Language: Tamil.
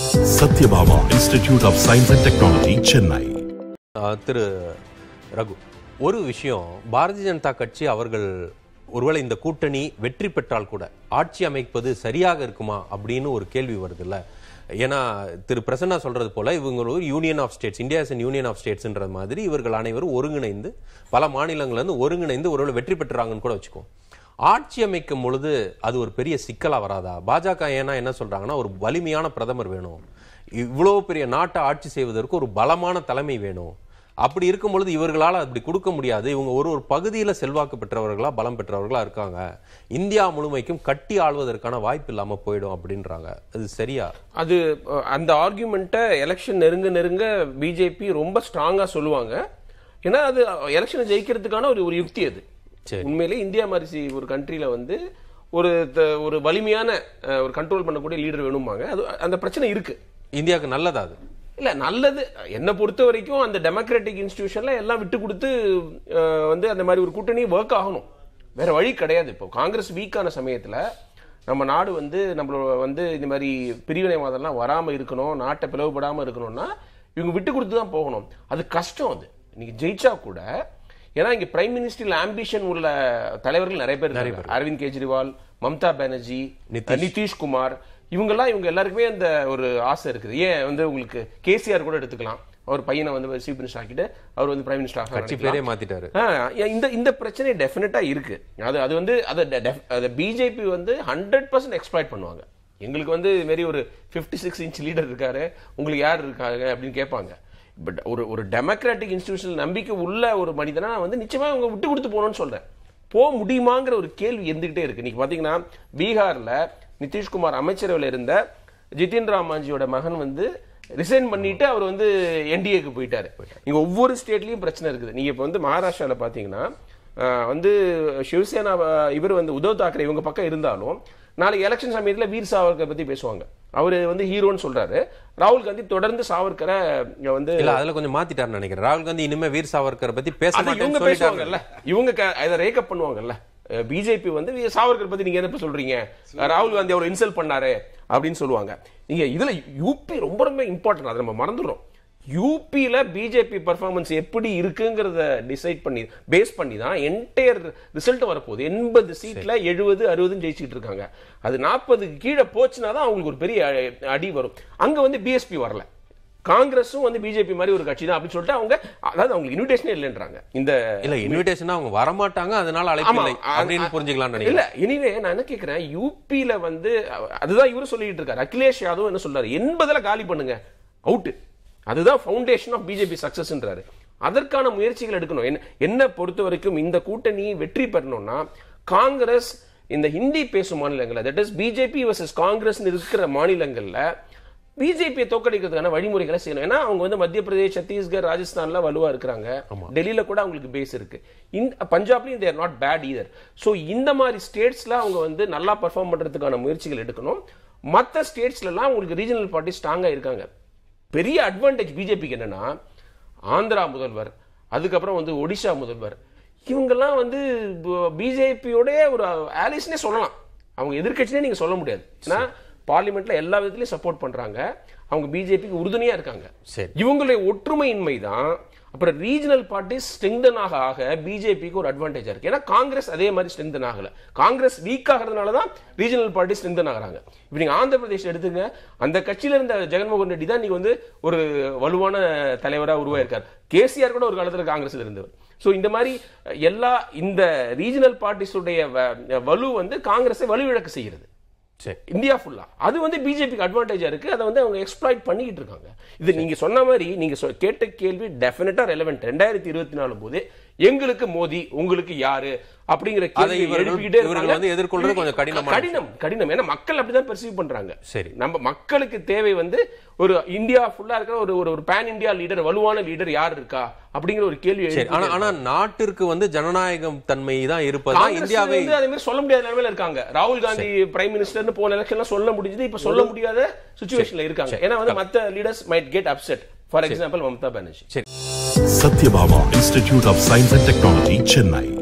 Satyabhama institute of science and technology Chennai ah Thiru Raghu ஒரு விஷயம் பாரதிய ஜனதா கட்சி அவர்கள் ஒருவேளை இந்த கூட்டணி வெற்றி பெற்றால் கூட ஆட்சி அமைப்பது சரியாக இருக்குமா அப்படின்னு ஒரு கேள்வி வருதுல்ல ஏன்னா திரு பிரசன்னா சொல்றது போல இவங்க ஒரு union of states India is union of ஸ்டேட்ஸ்ன்ற மாதிரி இவர்கள் அனைவரும் ஒருங்கிணைந்து பல மாநிலங்கள்ல இருந்து ஒருங்கிணைந்து ஒருவேளை வெற்றி பெற்றாங்கன்னு கூட வச்சுக்கோ ஆட்சி அமைக்கும் பொழுது அது ஒரு பெரிய சிக்கலா வராதா பாஜக ஏன்னா என்ன சொல்றாங்கன்னா ஒரு வலிமையான பிரதமர் வேணும் இவ்வளவு பெரிய நாட்டை ஆட்சி செய்வதற்கு ஒரு பலமான தலைமை வேணும் அப்படி இருக்கும் பொழுது இவர்களால் அப்படி கொடுக்க முடியாது இவங்க ஒரு ஒரு பகுதியில் செல்வாக்கு பெற்றவர்களா பலம் பெற்றவர்களா இருக்காங்க இந்தியா முழுமைக்கும் கட்டி ஆள்வதற்கான வாய்ப்பு இல்லாம போயிடும் அப்படின்றாங்க அது சரியா அது அஹ், அந்த ஆர்கியூமெண்ட்டை எலெக்ஷன் நெருங்க நெருங்க பிஜேபி ரொம்ப ஸ்ட்ராங்கா சொல்லுவாங்க ஏன்னா அது எலெக்ஷனை ஜெயிக்கிறதுக்கான ஒரு ஒரு யுக்தி அது சரி. உண்மையிலே இந்தியா மாதிரி ஒரு கண்ட்ரில வந்து ஒரு த- ஒரு வலிமையான அஹ், ஒரு கண்ட்ரோல் பண்ணக்கூடிய லீடர் வேணுமாங்க அது அந்த பிரச்சனை இருக்கு இந்தியாவுக்கு நல்லதா அது இல்ல நல்லது என்னை பொறுத்த வரைக்கும் அந்த டெமோக்ராட்டிக் இன்ஸ்டிடியூஷன்ல எல்லாம் விட்டு கொடுத்து அஹ், வந்து அந்த மாதிரி ஒரு கூட்டணி ஒர்க் ஆகணும் வேற வழி கிடையாது இப்போ காங்கிரஸ் வீக்கான சமயத்துல நம்ம நாடு வந்து நம்மளோட வந்து இந்த மாதிரி பிரிவினைவாதம்லாம் வராம இருக்கணும் நாட்டை பிளவுபடாம இருக்கணும்னா இவங்க விட்டு கொடுத்து தான் போகணும் அது கஷ்டம் அது நீங்க ஜெயிச்சா கூட ஏன்னா இங்க பிரைம் மினிஸ்டர் ஆம்பிஷன் உள்ள தலைவர்கள் நிறைய பேர் இருக்காங்க. அரவிந்த் கெஜ்ரிவால் மம்தா பானர்ஜி நிதிஷ்குமார் இவங்கெல்லாம் இவங்க எல்லாருக்குமே அந்த ஒரு ஆசை இருக்குது ஏன் வந்து உங்களுக்கு கேசிஆர் கூட எடுத்துக்கலாம் அவர் பையனை வந்து சீஃப் மினிஸ்டர் ஆக்கிட்டு அவர் வந்து பிரைம் மினிஸ்டர் கட்சி பேரே மாத்திட்டாரு ஆ, இந்த இந்த பிரச்சனை டெஃபினட்டா இருக்கு அது அது வந்து அதை def- அதை பிஜேபி வந்து ஹண்ட்ரட் பர்சன்ட் எக்ஸ்ப்ளாய்ட் பண்ணுவாங்க எங்களுக்கு வந்து இது மாதிரி ஒரு 56 சிக்ஸ் இன்ச் லீடர் இருக்காரு உங்களுக்கு யார் இருக்காங்க அப்படின்னு கேட்பாங்க பட் ஒரு ஒரு டெமோக்ராட்டிக் இன்ஸ்டிடியூஷன் நம்பிக்கை உள்ள ஒரு மனிதனா வந்து நிச்சயமா அவங்க விட்டு கொடுத்து போகணும்னு சொல்றேன் போக முடியுமாங்கிற ஒரு கேள்வி இருந்துகிட்டே இருக்கு நீங்க பாத்தீங்கன்னா பீகார்ல நிதிஷ்குமார் அமைச்சரவையில் இருந்த ஜிதின் ராம் மாஞ்சியோட மகன் வந்து ரிசைன் பண்ணிட்டு அவர் வந்து என்டிஏக்கு போயிட்டாரு இங்க ஒவ்வொரு ஸ்டேட்லயும் பிரச்சனை இருக்குது நீங்க இப்ப வந்து மகாராஷ்டிரால பாத்தீங்கன்னா ஆஹ், வந்து சிவசேனா ஆஹ், இவர் வந்து உத்தவ் தாக்கரே இவங்க பக்கம் இருந்தாலும் நாளைக்கு எலெக்ஷன் சமயத்துல வீர் சாவர்கர் பத்தி பேசுவாங்க அவர் வந்து ஹீரோன்னு சொல்றாரு ராகுல் காந்தி தொடர்ந்து சாவர்கரை இங்க வந்து இல்ல அதுல கொஞ்சம் மாத்திட்டாருன்னு நினைக்கிறேன் ராகுல் காந்தி இனிமே வீர் சாவர்கர் பத்தி பேச அது இவங்க மாட்டேன்னு சொல்லிட்டாங்க பேசுவாங்கல்ல இவங்க க- இதை ரேக்கப் பண்ணுவாங்கல்ல பிஜேபி வந்து வி- சாவர்கர் பத்தி நீங்க என்ன சொல்றீங்க ராகுல் காந்தி அவர் இன்சல்ட் பண்ணாரு அப்படின்னு சொல்லுவாங்க நீங்க இதுல யூபி ரொம்ப ரொம்ப இம்பார்ட்டன்ட் அதை நம்ம மறந்துடுறோம் யூபியில பிஜேபி பர்ஃபார்மன்ஸ் எப்படி இருக்குங்கிறத டிசைட் பண்ணி பேஸ் பண்ணி தான் என்டையர் ரிசல்ட் வரப்போகுது எண்பது சீட்ல எழுபது அறுபதுன்னு ஜெயிச்சுட்டு இருக்காங்க அது நாற்பதுக்கு கீழே போச்சுன்னா தான் அவங்களுக்கு ஒரு பெரிய அ- அடி வரும் அங்க வந்து பிஎஸ்பி வரல காங்கிரஸும் வந்து பிஜேபி மாதிரி ஒரு கட்சி தான் அப்படின்னு சொல்லிட்டு அவங்க அதாவது அவங்களுக்கு இன்விடேஷனே இல்லைன்றாங்க இந்த இல்ல இன்விடேஷன் அவங்க வரமாட்டாங்க அதனால அழைப்பு ஆமா, இல்லை அ- அப்படின்னு அ- புரிஞ்சுக்கலாம்னு நினைக்கிறேன் இல்ல எனிவே நான் என்ன கேக்குறேன் யூபியில வந்து அ- அதுதான் இவரு சொல்லிட்டு இருக்காரு அகிலேஷ் யாதவ் என்ன சொல்றாரு எண்பதுல காலி பண்ணுங்க அவுட் அதுதான் ஃபவுண்டேஷன் ஆஃப் பிஜேபி சக்சஸ்ன்றாரு அதற்கான முயற்சிகள் எடுக்கணும் என்ன என்ன பொறுத்த வரைக்கும் இந்த கூட்டணி வெற்றி பெறணும்னா காங்கிரஸ் இந்த ஹிந்தி பேசும் மாநிலங்கள்ல that is BJP versus Congress இருக்கிற மாநிலங்கள்ல பிஜேபியை தோக்கடிக்கிறதுக்கான வழிமுறைகளை செய்யணும் ஏன்னா அவங்க வந்து மத்திய பிரதேஷ் சத்தீஸ்கர் ராஜஸ்தான்ல வலுவா இருக்கிறாங்க டெல்லியில கூட அவங்களுக்கு பேஸ் இருக்கு இந்த பஞ்சாப்லயும் they're not bad either so இந்த மாதிரி ஸ்டேட்ஸ்ல அவங்க வந்து நல்லா பெர்ஃபார்ம் பண்றதுக்கான முயற்சிகள் எடுக்கணும் மற்ற ஸ்டேட்ஸ்ல எல்லாம் உங்களுக்கு ரீஜனல் பார்ட்டி ஸ்ட்ராங்கா இருக்காங்க பெரிய அட்வான்டேஜ் பிஜேபிக்கு என்னன்னா ஆந்திரா முதல்வர் அதுக்கப்புறம் வந்து ஒடிஷா முதல்வர் இவங்கெல்லாம் வந்து பிஜேபியோட ஒரு ஆலிஸ்னே சொல்லலாம் அவங்க எதிர்க்கட்சினே நீங்க சொல்ல முடியாது ஏன்னா பார்லிமெண்ட்ல எல்லா விதத்திலையும் சப்போர்ட் பண்றாங்க அவங்க பிஜேபிக்கு உறுதுணையா இருக்காங்க சரி. இவங்களுடைய ஒற்றுமையின்மை தான் அப்புறம் ரீஜனல் பார்ட்டிஸ் ஸ்ட்ரெங்தன் ஆக ஆக பிஜேபிக்கு ஒரு அட்வான்டேஜா இருக்கு ஏன்னா காங்கிரஸ் அதே மாதிரி ஸ்ட்ரெங்தன் ஆகல காங்கிரஸ் வீக் ஆகிறதுனால தான் ரீஜனல் பார்ட்டி ஸ்ட்ரெங்தன் ஆகுறாங்க இப்போ நீங்க ஆந்திர பிரதேஷ் எடுத்துங்க அந்த கட்சியில இருந்த ஜெகன்மோகன் ரெட்டி தான் நீங்க வந்து ஒரு வலுவான தலைவரா உருவாயிருக்கார் கேசிஆர் கூட ஒரு காலத்துல காங்கிரஸ்ல இருந்தவர் சோ இந்த மாதிரி எல்லா இந்த ரீஜனல் பார்ட்டிஸுடைய வலு வந்து காங்கிரஸை வலுவிழக்க செய்கிறது சரி இந்தியா ஃபுல்லா அது வந்து பிஜேபிக்கு அட்வான்டேஜா இருக்கு அதை வந்து அவங்க எக்ஸ்ப்ளாய்ட் பண்ணிக்கிட்டு இருக்காங்க இது நீங்க சொன்ன மாதிரி நீங்க சொ- கேட்ட கேள்வி டெஃபினட்டா ரெலவென்ட் ரெண்டாயிரத்தி இருபத்தி நாலு போது எங்களுக்கு மோடி உங்களுக்கு யாரு அப்படிங்கிற அதை கேள்வி இவர்கள்- எழுப்பிக்கிட்டே இவர்கள் இருக்காங்க. வந்து எதிர்கொள்றது கொஞ்சம் கடினமான கடினம் கடினம் ஏன்னா மக்கள் அப்படிதான் பெர்சீவ் பண்றாங்க சரி. நம்ம மக்களுக்கு தேவை வந்து ஒரு இந்தியா ஃபுல்லா இருக்கிற ஒரு ஒரு ஒரு பேன் இந்தியா லீடர் வலுவான லீடர் யார் இருக்கா அப்படிங்கிற ஒரு கேள்வி சரி ஆனா எழுப்பிக்கிட்டே ஆனா நாட்டிற்கு வந்து ஜனநாயகம் தன்மை தான் இருப்பதா காங்கிரஸ் இந்தியாவை வந்து அதே மாதிரி சொல்ல முடியாத நிலைமையில இருக்காங்க ராகுல் காந்தி பிரைம் மினிஸ்டர்னு போன எலெக்ஷன்ல சொல்ல முடிஞ்சது இப்ப சொல்ல முடியாத சுச்சுவேஷன்ல இருக்காங்க ஏன்னா வந்து மத்த leaders might get upset for example Mamata Banerjee சரி Sathyabama institute of science and technology Chennai